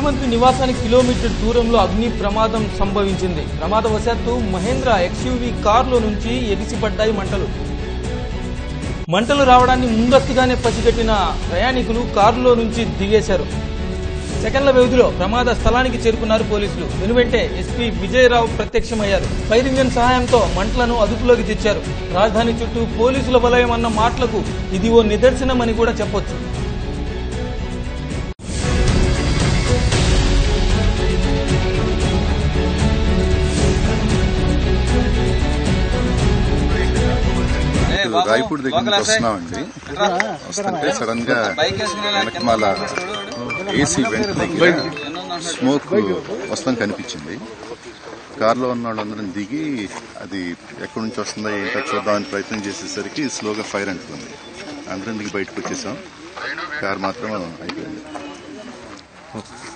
ముఖ్యమంత్రి నివాసానికి కిలోమీటర్ దూరంలో అగ్ని ప్రమాదం సంభవించింది ప్రమాదవశాత్తు మహేంద్ర ఎక్స్యూవీ కారులో నుంచి ఎగిసిపడ్డాయి మంటలు మంటలు రావడాన్ని ముందస్తుగానే పసిగట్టిన ప్రయాణికులు కారులో నుంచి దిగేశారు సెకండ్ల వ్యవధిలో ప్రమాద స్థలానికి చేరుకున్నారు పోలీసులు వెనువెంటే ఎస్పీ విజయరావు ప్రత్యక్షమయ్యారు ఫైర్ ఇంజన్ సహాయంతో మంటలను అదుపులోకి తెచ్చారు రాజధాని చుట్టూ పోలీసుల వలయం అన్న మాటలకు ఇది ఓ నిదర్శనమని కూడా చెప్పొచ్చు రాయపూడి దగ్గర నుంచి వస్తున్నామండి వస్తుంటే సడన్ గా వెనకమాల ఏసీ వెంట దగ్గర స్మోక్ వస్తాం కనిపించింది కార్లో ఉన్న వాళ్ళందరం దిగి అది ఎక్కడి నుంచి వస్తుందో ఏంటో చూద్దామని ప్రయత్నం చేసేసరికి స్లోగా ఫైర్ అంటుకుంది అందరం దిగి బయటకు వచ్చేసాం కార్ మాత్రం అయిపోయింది